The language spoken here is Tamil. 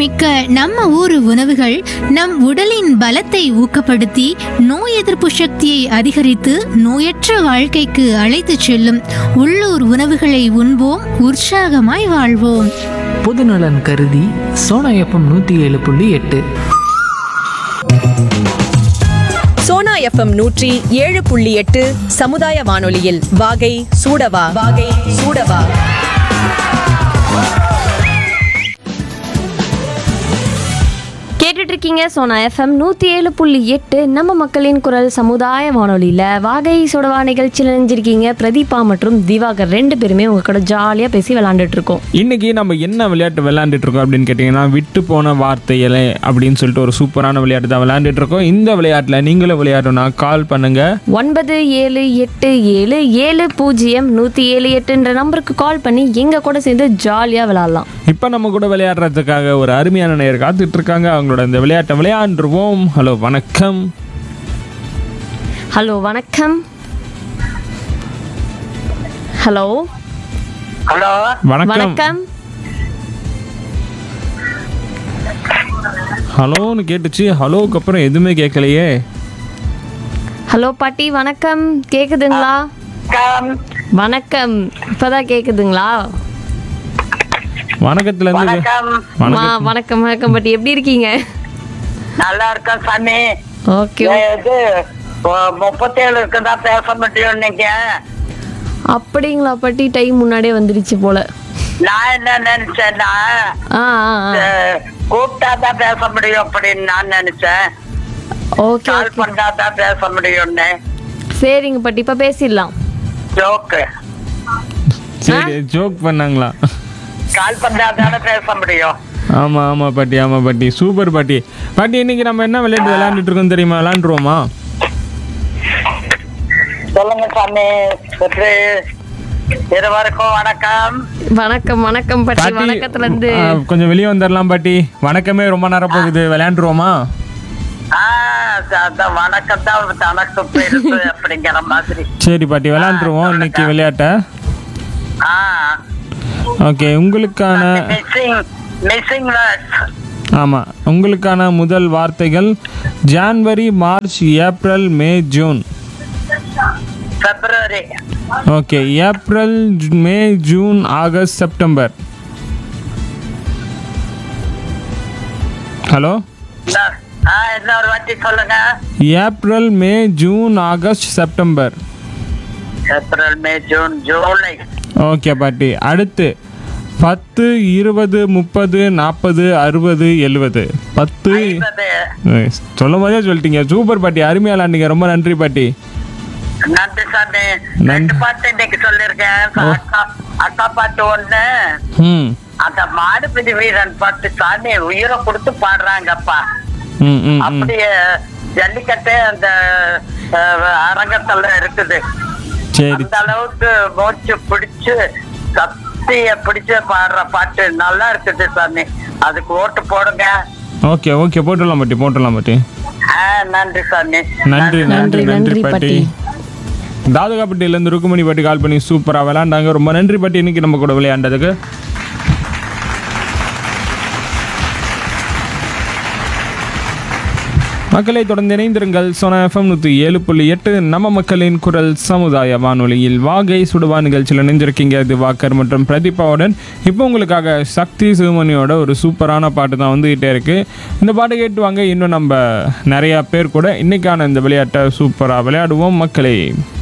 மிக்க நம்ம ஊரு உணவுகள் நம் உடலின் பலத்தை ஊக்கப்படுத்தி நோய் எதிர்ப்பு சக்தியை அதிகரித்து நோயற்ற வாழ்க்கைக்கு அழைத்துச் செல்லும் உள்ளூர் உணவுகளை உண்போம் உற்சாகமாய் வாழ்வோம் பொதுநலன் கருதி சோனா எஃப்எம் நூற்றி ஏழு புள்ளி எட்டு சோனா எஃப்எம் நூற்றி ஏழு புள்ளி எட்டு சமுதாய வானொலியில் வாகை சூடவா வாகை சூடவா கேட்டுட்டு இருக்கீங்க சோனா எஃப்எம் நூற்றி ஏழு புள்ளி எட்டு நம்ம மக்களின் குரல் சமுதாய வானொலியில் வாகை சுடவா நிகழ்ச்சியில் நினைஞ்சிருக்கீங்க பிரதீபா மற்றும் திவாகர் ரெண்டு பேருமே உங்க கூட ஜாலியாக பேசி விளாண்டுட்டு இருக்கோம் இன்னைக்கு நம்ம என்ன விளையாட்டு விளையாண்டுட்டு இருக்கோம் அப்படின்னு கேட்டிங்கன்னா விட்டு போன வார்த்தைகளே அப்படின்னு சொல்லிட்டு ஒரு சூப்பரான விளையாட்டு தான் விளையாண்டுட்டு இருக்கோம் இந்த விளையாட்டில் நீங்களும் விளையாடணும்னா கால் பண்ணுங்க ஒன்பது ஏழு எட்டு ஏழு ஏழு பூஜ்ஜியம் நூற்றி ஏழு எட்டுன்ற நம்பருக்கு கால் பண்ணி எங்கள் கூட சேர்ந்து ஜாலியாக விளாட்லாம் இப்போ நம்ம கூட விளையாடுறதுக்காக ஒரு அருமையான நேயர் காத்துட்டு இருக்காங்க அவங்களோட இந்த விளையாட்டை விளையாண்டுருவோம் ஹலோ வணக்கம் ஹலோ வணக்கம் ஹலோ ஹலோ வணக்கம் வணக்கம் ஹலோன்னு கேட்டுச்சு ஹலோக்கு அப்புறம் எதுவுமே கேட்கலையே ஹலோ பாட்டி வணக்கம் கேக்குதுங்களா கம் வணக்கம் இப்பதான் கேக்குதுங்களா வணக்கத்துல இருந்து வணக்கம் மா வணக்கம் வணக்கம் வணக்கம் பாட்டி எப்படி இருக்கீங்க நல்லா இருக்கேன் சாமி ஓகே இது ஒ- முப்பத்தேழுக்கு தான் பேச முடியும் நீங்க அப்படிங்களா பாட்டி டைம் முன்னாடியே வந்துருச்சு போல நான் என்ன நினைச்சேன்னா ஆ ஆ ஆ அஹ், கூப்பிட்டா தான் பேச முடியும் அப்படின்னு நான் நினைச்சேன் ஓகே கால் ஓகே பண்ணா தான் பேச முடியும்னு சரிங்க பாட்டி இப்போ பேசிடலாம் ஜோக்கு சரி ஜோக் பண்ணாங்களா கால் பண்ணா தானே பேச முடியும் ஆமா ஆமா பாட்டி ஆமா பாட்டி சூப்பர் பாட்டி பாட்டி இன்னைக்கு நம்ம என்ன விளையாட்டு விளையாண்டுட்டு இருக்கோம் தெரியுமா விளையாண்டுருவோமா சொல்லுங்க சாமி எப்படி இருவருக்கும் வணக்கம் வணக்கம் வணக்கம் பாட்டி வணக்கத்துல இருந்து ஆ, கொஞ்சம் வெளியே வந்துடலாம் பாட்டி வணக்கமே ரொம்ப நேரம் போகுது விளையாண்டுருவோமா ஆ அதான் வணக்கம் தான் தனக்கு பெருசு அப்படிங்கிற மாதிரி சரி பாட்டி விளையாண்டுருவோம் இன்னைக்கு விளையாட்டை ஆ ஓகே உங்களுக்கான மிஸ்ஸிங் மிஸ்ஸிங் வேர்ட்ஸ் ஆமாம் உங்களுக்கான முதல் வார்த்தைகள் January March April May June February okay April May June August September hello ஆ இன்னொரு வாட்டி சொல்லுங்க April May June August September April May June July okay பாட்டி அடுத்து பத்து இருபது முப்பது நாற்பது அறுபது எழுபது பத்து ஐம்பது ஏய், சொல்லும் போதே சொல்லிட்டீங்க சூப்பர் பாட்டி அருமையா விளாண்டீங்க ரொம்ப நன்றி பாட்டி நன்றி சாமி நன்றி. ரெண்டு பாட்டு இன்னைக்கு சொல்லியிருக்கேன் அக்கா அக்கா பாட்டு ஒண்ணு ம் அந்த மாடுபிடி வீரன் பாட்டு சாமி உயிரை கொடுத்து பாடுறாங்கப்பா ம் ம் ம் அப்படியே ஜல்லிக்கட்டு அந்த அஹ், அரங்கத்துல இருக்குது சரி அந்த அளவுக்கு மூச்சு பிடிச்சு சத்திய பிடிச்சு பாடுற பாட்டு நல்லா இருக்குது சாமி அதுக்கு ஓட்டு போடுங்க ஓகே ஓகே போட்டுடலாம் பாட்டி போட்டுடலாம் பாட்டி ஆ, நன்றி சாமி நன்றி நன்றி நன்றி, நன்றி நன்றி பாட்டி பாட்டி. தாதுகாப்பட்டியிலேருந்து ருக்குமணி பாட்டி கால் பண்ணி சூப்பராக விளையாண்டாங்க ரொம்ப நன்றி பாட்டி இன்னைக்கு நம்ம கூட விளையாண்டதுக்கு மக்களை தொடர்ந்து இணைந்திருங்கள் சோனா எஃப்எம் நூற்றி ஏழு புள்ளி எட்டு நம்ம மக்களின் குரல் சமுதாய வானொலியில் வாகை சுடுவா நிகழ்ச்சியில் இணைஞ்சிருக்கீங்க திவாகர் மற்றும் பிரதீபாவுடன் இப்போ உங்களுக்காக சக்தி சிவமணியோட ஒரு சூப்பரான பாட்டு தான் வந்துகிட்டே இருக்கு இந்த பாட்டு கேட்டு வாங்க இன்னும் நம்ம நிறையா பேர் கூட இன்னைக்கான இந்த விளையாட்டை சூப்பராக விளையாடுவோம் மக்களே